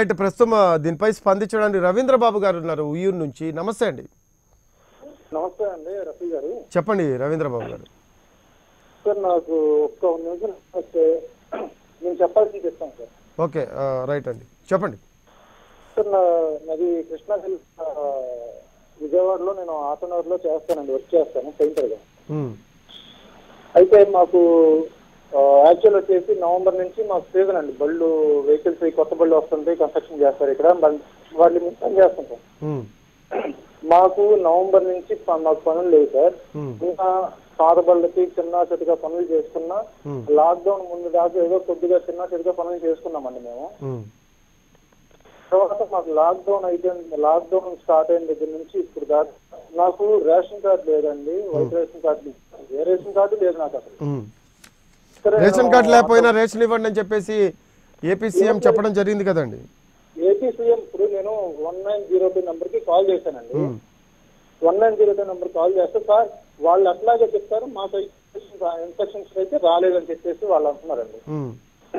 Right ప్రస్తుతం ఆ, దీనిపై స్పందించడానికి రవీంద్ర బాబు గారు ఉన్నారు ఉయ్యూరు నుంచి నమస్తే అండి నమస్తే అండి రఫీ గారు చెప్పండి రవీంద్ర బాబు గారు సార్ నాకు ఒక్క నిమిషం వస్తే నేను చెప్పాల్సింది చెప్తాను సార్ ఓకే ఆ, రైట్ అండి చెప్పండి సార్ నా నాది కృష్ణా జిల్లా ఆ, విజయవాడలో నేను హాఫ్ అన్ అవర్లో చేస్తానండి వర్క్ చేస్తాను పెయింటర్గా ఉమ్, అయితే మాకు యాక్చువల్ వచ్చేసి నవంబర్ నుంచి మాకు సీజన్ అండి బళ్ళు వెహికల్స్ కొత్త బళ్ళు వస్తుంటాయి కన్స్ట్రక్షన్ చేస్తారు ఇక్కడ బం- వాటిని మొత్తం చేస్తాం సార్ ఉమ్, మాకు నవంబర్ నుంచి ప- మాకు పనులు లేవు సార్ ఉమ్, ఇంకా పాత బళ్ళకి చిన్న చిన్నగా పనులు చేసుకున్నా Hmm. లాక్డౌన్ ముందు దాకా ఏదో కొద్దిగా చిన్న చిన్నగా పనులు చేసుకున్నామండి మేము ఉమ్, తర్వాత మాకు లాక్డౌన్ అయిపోయింది లాక్డౌన్ స్టార్ట్ అయిన దగ్గర నుంచి ఇప్పుడు దాకా నాకు రేషన్ కార్డు లేదండి వైట్ రేషన్ కార్డు లేదు. ఏ రేషన్ కార్డు లేదు నాకు అసలు ఉమ్. సరే, రేషన్ నేను కార్డు లేకపోయినా రేషన్ ఇవ్వండి అని చెప్పేసి ఏపీ సీఎం చెప్పడం జరిగింది కదండి ఏపీ సీఎం ఇప్పుడు నేను one nine zero two number కి కాల్ చేశానండి ఉమ్, one nine zero two number call చేస్తే సార్ వాళ్ళు అట్లాగే చెప్తారు మాకు ఇన్స్ట్రక్షన్స్ అయితే రాలేదని చెప్పేసి వాళ్ళు అంటున్నారండి ఉమ్.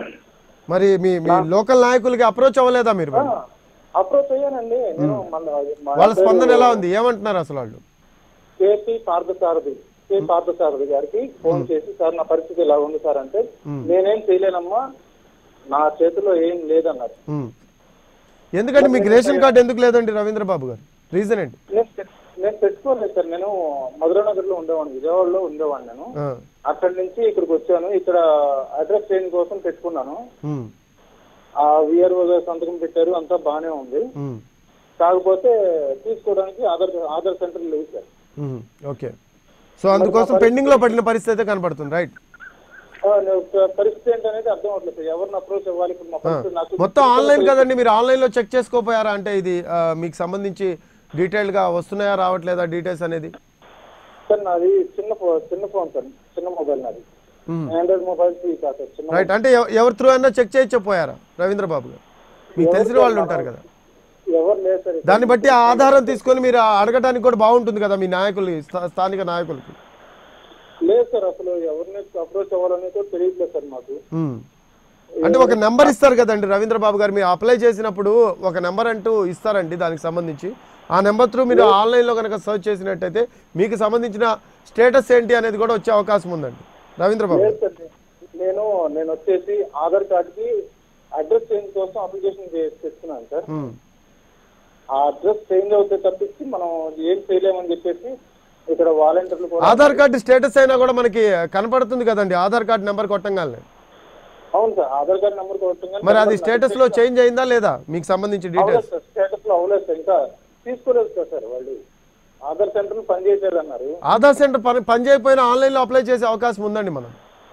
మరి మీ మీ లోకల్ నాయకులకి అప్రోచ్ అవ్వలేదా మీరు మరి? అప్రోచ్ అయ్యానండి నేను మళ్ళీ మా వాళ్ళ స్పందన ఎలా ఉంది ఏమంటున్నారు అసలు వాళ్ళు కేపీ పార్థసారథి కే పార్థసారథి గారికి ఫోన్ చేసి సార్ నా పరిస్థితి ఇలా ఉంది సార్ అంటే నేనేం చేయలేనమ్మా నా చేతిలో ఏం లేదన్నారు ఉమ్. ఎందుకంటే మీకు రేషన్ కార్డు ఎందుకు లేదండి రవీంద్ర బాబు గారు రీజన్ ఏంటి నేను పెట్- నేను పెట్టుకోలేదు సార్ నేను మధురానగర్ లో ఉండేవాడిని విజయవాడలో ఉండేవాడిని నేను ఆ, అక్కడి నుంచి ఇక్కడికి వచ్చాను ఇక్కడ అడ్రస్ చేంజ్ కోసం పెట్టుకున్నాను ఉమ్, ఆ విఆర్ఓ గారు సంతకం పెట్టారు అంతా బాగానే ఉంది ఉమ్, కాకపోతే తీసుకోవడానికి ఆధార్ ఆధార్ సెంటర్ లేదు సార్ ఉమ్, ఓకే సో అందుకోసం పెండింగ్ లో పడిన పరిస్థితి అయితే కనపడుతుంది రైట్ ఆ, నేను ఒక పరిస్థితి ఏంటనేది అర్థం అవట్లేదు సార్ ఎవరిని అప్రోచ్ అవ్వాలి ఇప్పుడు మా పరిస్థితి నాకు మొత్తం ఆన్లైన్ కదండి మీరు ఆన్లైన్ లో చెక్ చేసుకోపోయారా అంటే ఇది ఆ, మీకు సంబంధించి డీటెయిల్డ్ గా వస్తున్నాయా రావట్లేదా డీటెయిల్స్ అనేది సార్ నాది చిన్న ఫోన్ చిన్న ఫోన్ సార్ చిన్న మొబైల్ నాది Hmm. ఆండ్రాయిడ్ మొబైల్ కాదు సార్ చిన్న రైట్ అంటే ఎవ- ఎవరి త్రూ అయినా చెక్ చేయకపోయారా రవీంద్ర బాబు గారు మీకు తెలిసిన వాళ్ళు ఉంటారు కదా ఎవరు లేదు సార్ ఇక్కడ. దాన్ని బట్టి ఆ ఆధారం తీసుకొని మీరు అడగడానికి కూడా బాగుంటుంది కదా మీ నాయకులు స్థా- స్థానిక నాయకులకి లేదు సార్ అసలు ఎవరిని అప్రోచ్ అవ్వాలని కూడా తెలియట్లేదు సార్ మాకు ఉమ్. అంటే ఒక నెంబర్ ఇస్తారు కదండి రవీంద్ర బాబు గారు మీరు అప్లై చేసినప్పుడు ఒక నెంబర్ అంటూ ఇస్తారండి దానికి సంబంధించి ఆ నెంబర్ త్రూ మీరు ఆన్లైన్లో కనుక సర్చ్ చేసినట్టయితే మీకు సంబంధించిన స్టేటస్ ఏంటి అనేది కూడా వచ్చే అవకాశం ఉందండి రవీంద్ర బాబు లేదు సార్ నేను నేను వచ్చేసి ఆధార్ కార్డుకి అడ్రస్ చేంజ్ కోసం అప్లికేషన్ తెచ్చుకున్నాను సార్ ఉమ్. ఆ అడ్రస్ చేంజ్ అవుతే తప్పించి మనం ఏం చేయలేమని చెప్పేసి ఇక్కడ వాలంటీర్లు కూడా ఆధార్ కార్డు స్టేటస్ అయినా కూడా మనకి కనపడుతుంది కదండి ఆధార్ కార్డు నెంబర్ కొట్టంగానే అవును సార్ ఆధార్ కార్డు నెంబర్ కొట్టంగానే మరి అది స్టేటస్ లో చేంజ్ అయిందా లేదా మీకు సంబంధించి అవ్వలేదు డీటెయిల్స్ సార్ స్టేటస్ లో అవ్వలేదు సార్ ఇంకా తీసుకోలేదు సార్ సార్ వాళ్ళు ఆధార్ సెంటర్ పనిచేసేది అన్నారు ఆధార్ సెంటర్ పని పని చేయకపోయినా ఆన్లైన్లో అప్లై చేసే అవకాశం ఉందండి మనం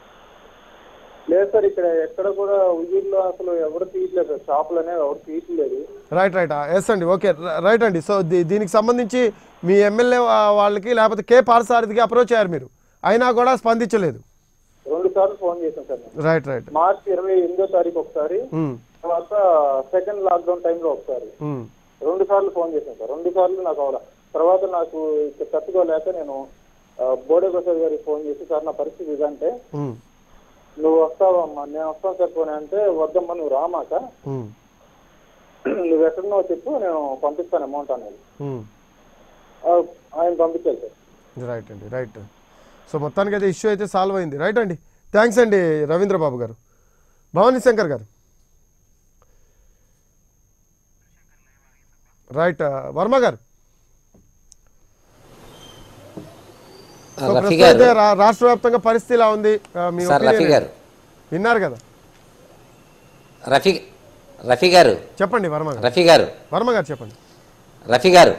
లేదు సార్ ఇక్కడ ఎక్కడ కూడా ఉయ్యూరులో అసలు ఎవరు తీయట్లేదు సార్ షాపులు అనేవి ఎవరు తీయట్లేదు రైట్ రైట్ ఎస్ అండి ఓకే రైట్ అండి సో దీ- దీనికి సంబంధించి మీ ఎమ్మెల్యే వాళ్ళకి లేకపోతే కే పార్సారథికి అప్రోచ్ అయ్యారు మీరు అయినా కూడా స్పందించలేదు రెండు సార్లు ఫోన్ చేశాను సార్ నేను రైట్ రైట్ మార్చి ఇరవై ఎనిమిదో తారీఖు ఒకసారి ఉమ్, తర్వాత సెకండ్ లాక్డౌన్ టైంలో ఒకసారి ఉమ్, రెండు సార్లు ఫోన్ చేశాను సార్ రెండు సార్లు నాకు అవలా తర్వాత నాకు ఇక్కడ తట్టుకోలేక నేను ఆ, బోడే ప్రసాద్ గారికి ఫోన్ చేసి సార్ నా పరిస్థితి ఇదంటే ఉమ్, నువ్వు వస్తావమ్మా నేను వస్తాను సార్ పోనీ అంటే వద్దమ్మా నువ్వు రామాక ఉమ్, నువ్వు ఎక్కడున్నావో చెప్పు నేను పంపిస్తాను అమౌంట్ అనేది ఉమ్. ఆ, ఆయన పంపించాలి సార్ రైట్ అండి రైట్ సో మొత్తానికి అయితే ఇష్యూ అయితే సాల్వ్ అయింది రైట్ అండి థ్యాంక్స్ అండి రవీంద్ర బాబు గారు భవానీ శంకర్ గారు రైట్ వర్మ గారు సో రఫీ ప్రస్తుతం గారు అయితే రా- రాష్ట్ర వ్యాప్తంగా పరిస్థితి ఇలా ఉంది ఆ, మీ సార్ రఫీ opinion గారు ఏంటి? విన్నారు కదా రఫీ రఫీ గారు చెప్పండి వర్మ గారు రఫీ గారు వర్మ గారు చెప్పండి రఫీ గారు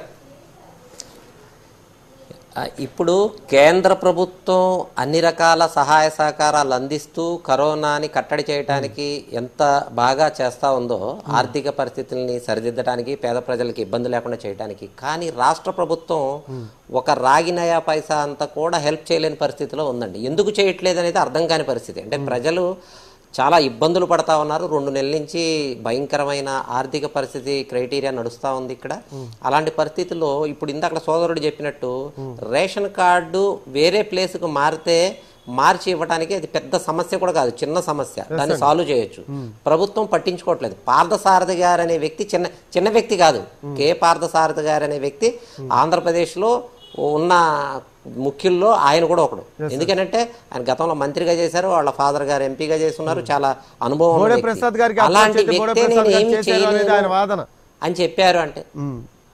ఆ, ఇప్పుడు కేంద్ర ప్రభుత్వం అన్ని రకాల సహాయ సహకారాలు అందిస్తూ కరోనాని కట్టడి చేయడానికి ఎంత బాగా చేస్తా ఉందో ఆర్థిక పరిస్థితుల్ని సరిదిద్దడానికి పేద ప్రజలకి ఇబ్బంది లేకుండా చేయడానికి కానీ రాష్ట్ర ప్రభుత్వం ఒక రాగి నయా పైసా అంతా కూడా హెల్ప్ చేయలేని పరిస్థితిలో ఉందండి ఎందుకు చేయట్లేదు అనేది అర్థం కాని పరిస్థితి అంటే ప్రజలు చాలా ఇబ్బందులు పడతా ఉన్నారు రెండు నెలల నుంచి భయంకరమైన ఆర్థిక పరిస్థితి క్రైటీరియా నడుస్తూ ఉంది ఇక్కడ అలాంటి పరిస్థితుల్లో ఇప్పుడు ఇందాక సోదరుడు చెప్పినట్టు రేషన్ కార్డు వేరే ప్లేస్కు మారితే మార్చి ఇవ్వడానికి అది పెద్ద సమస్య కూడా కాదు చిన్న సమస్య దాన్ని సాల్వ్ చేయొచ్చు ప్రభుత్వం పట్టించుకోవట్లేదు పార్థసారథి గారు అనే వ్యక్తి చిన్న చిన్న వ్యక్తి కాదు కే పార్థసారథి గారు అనే వ్యక్తి ఆంధ్రప్రదేశ్లో ఉన్న ముఖ్యుల్లో ఆయన కూడా ఒకడు ఎందుకంటే ఆయన గతంలో మంత్రిగా చేశారు వాళ్ళ ఫాదర్ గారు ఎంపీగా చేస్తున్నారు చాలా అనుభవం ఉన్న బోడే వ్యక్తి. ప్రసాద్ గారికి అలాంటి అప్రోచ్ అయితే బోడే వ్యక్తే ప్రసాద్ నేను గారు ఏమీ చేశారు అనేది ఆయన చేయలేను వాదన అని చెప్పారు అంటే ఉమ్.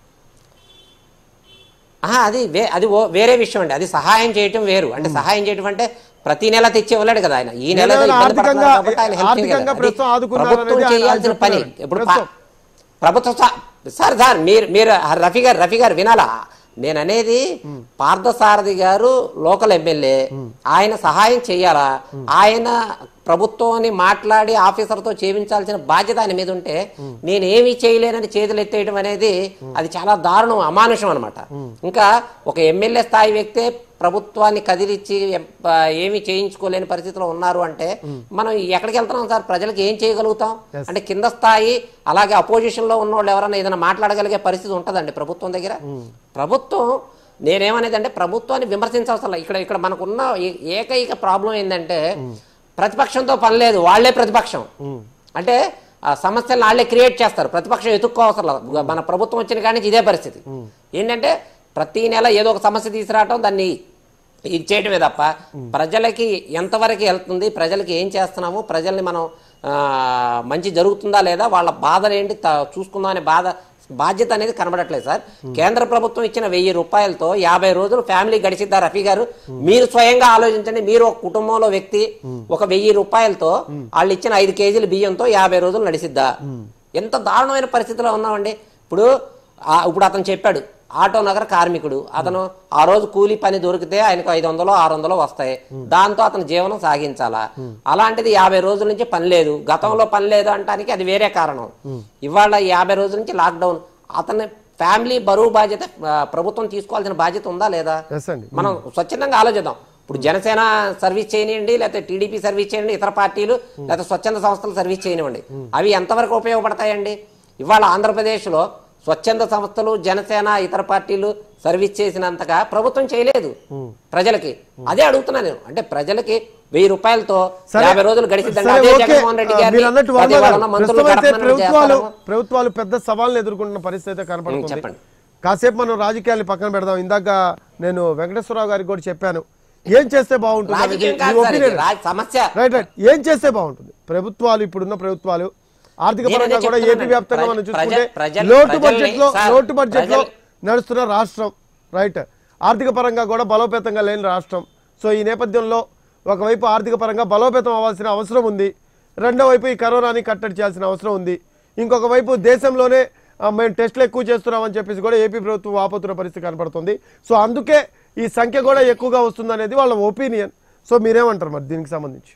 ఆహా, అది వే అది ఓ- వేరే విషయం అండి అది సహాయం చేయటం వేరు అంటే సహాయం చేయటం అంటే ప్రతి నెల తెచ్చి ఇవ్వలేడు కదా ఆయన ఈ నెల ఏదైనా ఇబ్బంది ఆర్థికంగా- పడుతున్నారు కాబట్టి ఆయన help ఆర్థికంగా చేయగలరు. అది ప్రస్తుతం ఆదుకున్నారు ప్రభుత్వం అనేది ఆయన చేయాల్సిన పని చెప్తున్నారు. ఇప్పుడు ప్రస్తుతం. పా- ప్రభుత్వం సా- సార్ సార్ మీరు మీరు రఫీ గారు రఫీ గారు వినాలా నేను అనేది పార్థసారథి గారు లోకల్ ఎమ్మెల్యే ఆయన సహాయం చేయాలా ఆయన ప్రభుత్వాన్ని మాట్లాడి ఆఫీసర్తో చేయించాల్సిన బాధ్యత ఆయన మీద ఉంటే నేను ఏమీ చేయలేనని చేతులు ఎత్తేయడం అనేది అది చాలా దారుణం అమానుషం అనమాట ఇంకా ఒక ఎమ్మెల్యే స్థాయి వ్యక్తే ప్రభుత్వాన్ని కదిలిచ్చి ఎం- ఆ, ఏమీ చేయించుకోలేని పరిస్థితిలో ఉన్నారు అంటే మనం ఎక్కడికి వెళ్తున్నాం సార్ ప్రజలకు ఏం చేయగలుగుతాం అంటే కింద స్థాయి అలాగే అపోజిషన్ లో ఉన్న వాళ్ళు ఎవరైనా ఏదైనా మాట్లాడగలిగే పరిస్థితి ఉంటుందండి ప్రభుత్వం దగ్గర ప్రభుత్వం నేనేమనేది అంటే ప్రభుత్వాన్ని విమర్శించవసరం లేదు. ఇక్కడ ఇక్కడ మనకున్న ఏ- ఏకైక ప్రాబ్లం ఏంటంటే ప్రతిపక్షంతో పని లేదు వాళ్లే ప్రతిపక్షం అంటే ఆ సమస్యలను వాళ్ళే క్రియేట్ చేస్తారు ప్రతిపక్షం ఎత్తుక్కోవసరం లేదు మన ప్రభుత్వం వచ్చిన కానీ ఇదే పరిస్థితి ఏంటంటే ప్రతి నెల ఏదో ఒక సమస్య తీసుకురావటం దాన్ని ఇది చేయటమే తప్ప ప్రజలకి ఎంతవరకు వెళ్తుంది ప్రజలకి ఏం చేస్తున్నాము ప్రజల్ని మనం ఆ, మంచి జరుగుతుందా లేదా వాళ్ళ బాధలు ఏంటి త- చూసుకుందాం అనే బాధ బాధ్యత అనేది కనబడట్లేదు సార్ కేంద్ర ప్రభుత్వం ఇచ్చిన వెయ్యి రూపాయలతో యాభై రోజులు ఫ్యామిలీ గడిచిద్దా రఫీ గారు మీరు స్వయంగా ఆలోచించండి మీరు ఒక కుటుంబంలో వ్యక్తి ఒక వెయ్యి రూపాయలతో వాళ్ళు ఇచ్చిన ఐదు కేజీల బియ్యంతో యాభై రోజులు నడిచిద్దా ఎంత దారుణమైన పరిస్థితిలో ఉన్నామండి ఇప్పుడు ఆ- ఇప్పుడు అతను చెప్పాడు ఆటో నగర కార్మికుడు అతను ఆ రోజు కూలి పని దొరికితే ఆయనకు ఐదు వందలు ఆరు వందలు వస్తాయి దాంతో అతను జీవనం సాగించాలా అలాంటిది యాభై రోజుల నుంచి పని లేదు గతంలో పని లేదు అంటానికి అది వేరే కారణం ఇవాళ యాభై రోజుల నుంచి లాక్డౌన్ అతని ఫ్యామిలీ బరువు బాధ్యత ఆ, ప్రభుత్వం తీసుకోవాల్సిన బాధ్యత ఉందా లేదా ఎస్ అండి మనం స్వచ్ఛందంగా ఆలోచిద్దాం ఇప్పుడు జనసేన సర్వీస్ చేయనివ్వండి లేకపోతే టీడీపీ సర్వీస్ చేయండి ఇతర పార్టీలు లేకపోతే స్వచ్ఛంద సంస్థలు సర్వీస్ చేయనివ్వండి అవి ఎంతవరకు ఉపయోగపడతాయండి ఇవాళ ఆంధ్రప్రదేశ్లో స్వచ్ఛంద సంస్థలు జనసేన ఇతర పార్టీలు సర్వీస్ చేసినంతగా ప్రభుత్వం చేయలేదు ప్రజలకి అదే అడుగుతున్నా నేను అంటే ప్రజలకి వెయ్యి రూపాయలతో సరే, యాభై రోజులు గడిచిద్దండి సరే, అదే ఓకే. జగన్మోహన్ రెడ్డి ఆ, గారిని మీరు అన్నట్టు పది వర్మ వాళ్ళ గారు, మంత్రులు ప్రస్తుతం అయితే గడపమని ప్రభుత్వాలు చేస్తారేమో. ప్రభుత్వాలు పెద్ద సవాళ్ళను ఎదుర్కొంటున్న పరిస్థితి అయితే కనపడుతుంది చెప్పండి. కాసేపు మనం రాజకీయాన్ని పక్కన పెడదాం ఇందాక నేను వెంకటేశ్వరరావు గారికి కూడా చెప్పాను ఏం చేస్తే బాగుంటుంది అనేది రాజకీయం మీ కాదు సార్ ఇది. opinion. రాజ- సమస్య రైట్ రైట్ ఏం చేస్తే బాగుంటుంది ప్రభుత్వాలు ఇప్పుడున్న ప్రభుత్వాలు ఆర్థిక నేనదే పరంగా కూడా ఏపీ చెప్తున్నాను. వ్యాప్తంగా మనం ప్రజ- చూసుకుంటే ప్రజలు- లోటు ప్రజల్ని- బడ్జెట్ లో సార్, లోటు బడ్జెట్ లో ప్రజలు- నడుస్తున్న రాష్ట్రం రైట్ ఆర్థిక పరంగా కూడా బలోపేతంగా లేని రాష్ట్రం సో ఈ నేపథ్యంలో ఒకవైపు ఆర్థిక పరంగా బలోపేతం అవ్వాల్సిన అవసరం ఉంది రెండో వైపు ఈ కరోనాని కట్టడి చేయాల్సిన అవసరం ఉంది ఇంకొక వైపు దేశంలోనే ఆ, మేము టెస్టులు ఎక్కువ చేస్తున్నామని చెప్పేసి కూడా ఏపీ ప్రభుత్వం వాపోతున్న పరిస్థితి కనపడుతుంది సో అందుకే ఈ సంఖ్య కూడా ఎక్కువగా వస్తుందనేది వాళ్ళ ఒపీనియన్ సో మీరేమంటారు మరి దీనికి సంబంధించి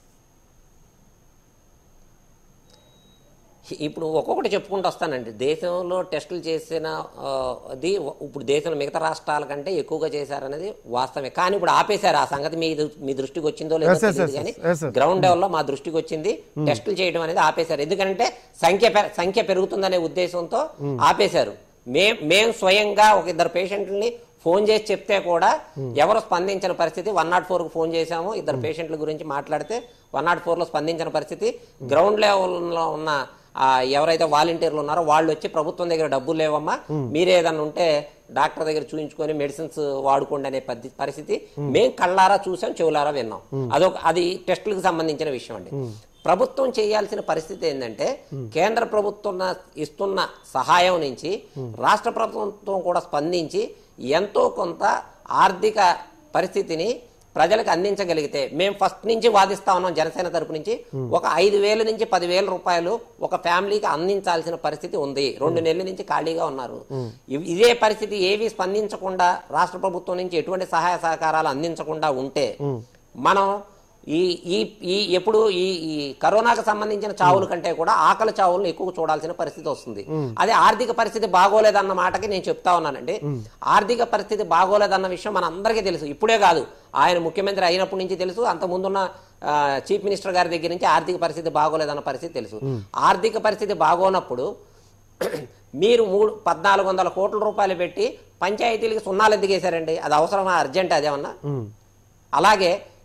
ఇప్పుడు ఒక్కొక్కటి చెప్పుకుంటూ వస్తానండి దేశంలో టెస్టులు చేసిన ఆ, అది ఇప్పుడు దేశంలో మిగతా రాష్ట్రాల కంటే ఎక్కువగా చేశారనేది వాస్తవమే కానీ ఇప్పుడు ఆపేశారు ఆ సంగతి మీ దృ- మీ దృష్టికి వచ్చిందో లేదో Yes, yes, తెలియదు yes, కానీ yes, yes. గ్రౌండ్ లెవెల్లో మా దృష్టికి వచ్చింది టెస్టులు చేయడం అనేది ఆపేశారు ఎందుకంటే సంఖ్య పె- సంఖ్య పెరుగుతుందనే ఉద్దేశంతో ఆపేశారు మేం మేము స్వయంగా ఒక ఇద్దరు పేషెంట్లని ఫోన్ చేసి చెప్తే కూడా ఎవరు స్పందించిన పరిస్థితి వన్ నాట్ ఫోర్కి ఫోన్ చేశాము ఇద్దరు పేషెంట్ల గురించి మాట్లాడితే వన్ నాట్ ఫోర్లో స్పందించిన పరిస్థితి గ్రౌండ్ లెవెల్లో ఉన్న ఆ, ఎవరైతే వాలంటీర్లు ఉన్నారో వాళ్ళు వచ్చి ప్రభుత్వం దగ్గర డబ్బులు లేవమ్మా మీరే ఏదన్నా ఉంటే డాక్టర్ దగ్గర చూయించుకొని మెడిసిన్స్ వాడుకోండి అనే పద్ధి- పరిస్థితి మేం కళ్ళారా చూసాం చెవులారా విన్నాం అదొక అది టెస్టులకు సంబంధించిన విషయం అండి ప్రభుత్వం చేయాల్సిన పరిస్థితి ఏంటంటే కేంద్ర ప్రభుత్వం నా- ఇస్తున్న సహాయం నుంచి రాష్ట్ర ప్రభుత్వం కూడా స్పందించి ఎంతో కొంత ఆర్థిక పరిస్థితిని ప్రజలకు అందించగలిగితే మేము ఫస్ట్ నుంచి వాదిస్తా ఉన్నాం జనసేన తరపు నుంచి ఒక ఐదు వేల నుంచి పదివేల రూపాయలు ఒక ఫ్యామిలీకి అందించాల్సిన పరిస్థితి ఉంది రెండు నెలల నుంచి ఖాళీగా ఉన్నారు ఇవ్- ఇదే పరిస్థితి ఏవి స్పందించకుండా రాష్ట్ర ప్రభుత్వం నుంచి ఎటువంటి సహాయ సహకారాలు అందించకుండా ఉంటే మనం ఈ ఈ ఈ ఎప్పుడు ఈ ఈ కరోనాకు సంబంధించిన చావుల కంటే కూడా ఆకలి చావులను ఎక్కువ చూడాల్సిన పరిస్థితి వస్తుంది అదే ఆర్థిక పరిస్థితి బాగోలేదన్న మాటకి నేను చెప్తా ఉన్నానండి ఆర్థిక పరిస్థితి బాగోలేదన్న విషయం మన అందరికీ తెలుసు ఇప్పుడే కాదు ఆయన ముఖ్యమంత్రి అయినప్పటి నుంచి తెలుసు అంత ముందున్న ఆ, చీఫ్ మినిస్టర్ గారి దగ్గర నుంచి ఆర్థిక పరిస్థితి బాగోలేదన్న పరిస్థితి తెలుసు ఆర్థిక పరిస్థితి బాగోనప్పుడు మీరు మూడు పద్నాలుగు వందల కోట్ల రూపాయలు పెట్టి పంచాయతీలకి సున్నాలు ఎందుకు వేశారండి అది అవసరమా అర్జెంట్ అదేమన్నా అలాగే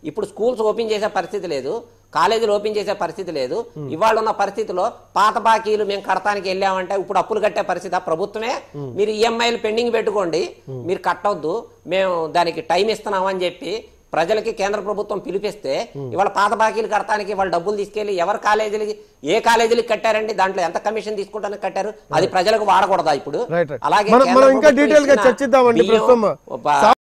ఇప్పుడు స్కూల్స్ ఓపెన్ చేసే పరిస్థితి లేదు కాలేజీలు ఓపెన్ చేసే పరిస్థితి లేదు ఇవాళ ఉన్న పరిస్థితిలో పాత బాకీలు మేము కడతానికి వెళ్ళామంటే ఇప్పుడు అప్పులు కట్టే పరిస్థితి ఆ ప్రభుత్వమే మీరు ఈఎంఐలు పెండింగ్ పెట్టుకోండి మీరు కట్టవద్దు మేము దానికి టైం ఇస్తున్నాం అని చెప్పి ప్రజలకి కేంద్ర ప్రభుత్వం పిలిపిస్తే ఇవాళ పాత బాకీలు కడతానికి వాళ్ళు డబ్బులు తీసుకెళ్లి ఎవరు కాలేజీలకి ఏ కాలేజీలకి కట్టారండి దాంట్లో ఎంత కమిషన్ తీసుకుంటానికి కట్టారు అది ప్రజలకు వాడకూడదా ఇప్పుడు రైట్ రైట్ అలాగే మనం కేంద్ర మనం ఇంకా ప్రభుత్వం డీటెయిల్ గా ఇచ్చిన చర్చిద్దామండి బియ్యం, ప్రస్తుతం ఒక